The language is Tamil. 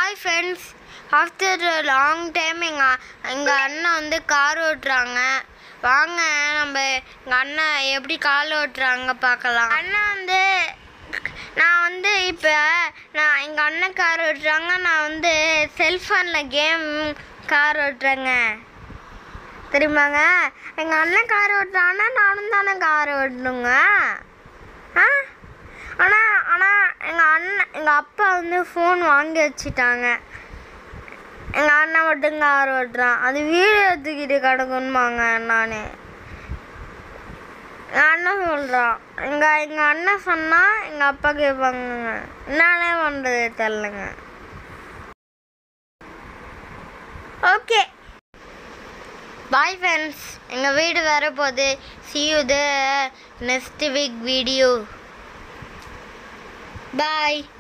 hi friends after long time எங்கள் எங்கள் அண்ணன் வந்து கார் ஓட்டுறாங்க வாங்க நம்ம எங்கள் அண்ணன் எப்படி கார் ஓட்டுறாங்க பார்க்கலாம் அண்ணன் வந்து நான் வந்து இப்போ நான் எங்கள் அண்ணன் கார் ஓட்டுறாங்க நான் வந்து செல்ஃபோனில் கேம் கார் ஓட்டுறேங்க தெரியுமாங்க எங்கள் அண்ணன் கார் ஓட்டுறாங்கன்னா நானும் தானே கார் ஓட்டணுங்க ஆ ஆனால் ஆனால் எங்கள் அண்ணன் எங்கள் அப்பா வந்து ஃபோன் வாங்கி வச்சுட்டாங்க எங்கள் அண்ணன் மட்டும் கார் ஓட்டுறான் அது வீடியோ எடுத்துக்கிட்டு கிடக்குன்பாங்க நான் எங்கள் அண்ணன் சொல்கிறான் எங்கள் எங்கள் அண்ணன் சொன்னால் எங்கள் அப்பா கேட்பாங்க என்னன்னே பண்ணுறது தெரிலங்க ஓகே பாய் ஃப்ரெண்ட்ஸ் எங்கள் வீடு வரப்போகுது see you the next week video bye